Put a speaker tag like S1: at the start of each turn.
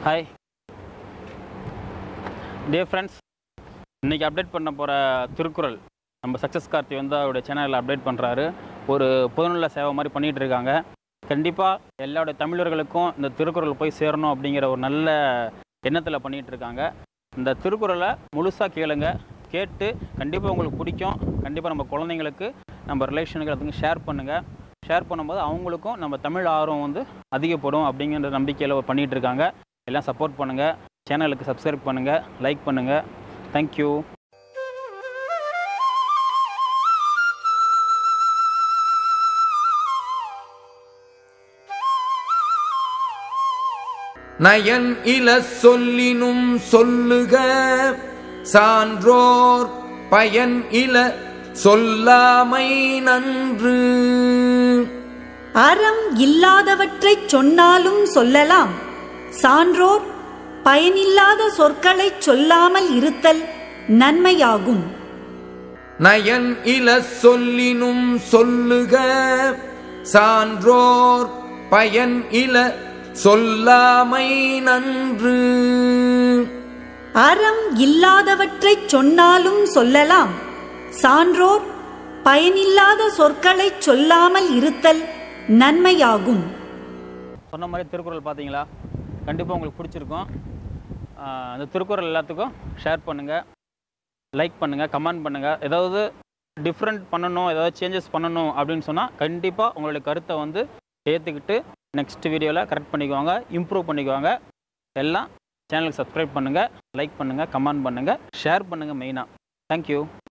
S1: hi டே friends இன்றைக்கி update பண்ண போகிற திருக்குறள் நம்ம சக்ஸஸ் கார்த்தி வந்து அவருடைய சேனலில் அப்டேட் பண்ணுறாரு ஒரு பொதுநல சேவை மாதிரி பண்ணிகிட்டு இருக்காங்க கண்டிப்பாக எல்லாருடைய தமிழர்களுக்கும் இந்த திருக்குறள் போய் சேரணும் அப்படிங்கிற ஒரு நல்ல எண்ணத்தில் பண்ணிகிட்டு இருக்காங்க இந்த திருக்குறளை முழுசாக கேளுங்க கேட்டு கண்டிப்பாக உங்களுக்கு பிடிக்கும் கண்டிப்பாக நம்ம குழந்தைங்களுக்கு நம்ம ரிலேஷனுக்கு எல்லாத்துக்கும் ஷேர் பண்ணுங்கள் ஷேர் பண்ணும்போது அவங்களுக்கும் நம்ம தமிழ் ஆர்வம் வந்து அதிகப்படும் அப்படிங்கிற நம்பிக்கையில் பண்ணிகிட்டு இருக்காங்க எல்லாம் சப்போர்ட் பண்ணுங்கள் சேனலுக்கு சப்ஸ்கிரைப் பண்ணுங்கள் லைக் பண்ணுங்கள் தேங்க்யூ
S2: நயன் இல சொல்லினும் சொல்லுக சான்றோர் பயன் இல சொல்லாமை நன்று
S3: அறம் இல்லாதவற்றைச் சொன்னாலும் சொல்லலாம் சான்றோர் பயனில்லாத சொற்களைச் சொல்லாமல் இருத்தல் நன்மையாகும்
S2: நயன் இல சொல்லினும் சொல்லுக சான்றோர் பயன் இல சொல்லாமை நன்று
S3: அறம் இல்லாதவற்றைச் சொன்னாலும் சொல்லலாம் சான்றோர் பயனில்லாத சொற்களைச் சொல்லாமல் இருத்தல் நன்மையாகும்
S1: சொன்ன மாதிரி திருக்குறள் பார்த்தீங்களா கண்டிப்பாக உங்களுக்கு பிடிச்சிருக்கும் ஆஹ் அந்த திருக்குறள் எல்லாத்துக்கும் ஷேர் பண்ணுங்கள் லைக் பண்ணுங்கள் கமெண்ட் பண்ணுங்கள் ஏதாவது டிஃப்ரெண்ட் பண்ணணும் ஏதாவது சேஞ்சஸ் பண்ணணும் அப்படின்னு சொன்னால் கண்டிப்பாக உங்களுடைய கருத்தை வந்து ஏற்றுக்கிட்டு நெக்ஸ்ட் வீடியோவில் கரெக்ட் பண்ணிக்குவாங்க இம்ப்ரூவ் பண்ணிக்குவாங்க எல்லாம் சேனலுக்கு சப்ஸ்கிரைப் பண்ணுங்கள் லைக் பண்ணுங்கள் கமெண்ட் பண்ணுங்கள் ஷேர் பண்ணுங்கள் மெயினாக தேங்க்யூ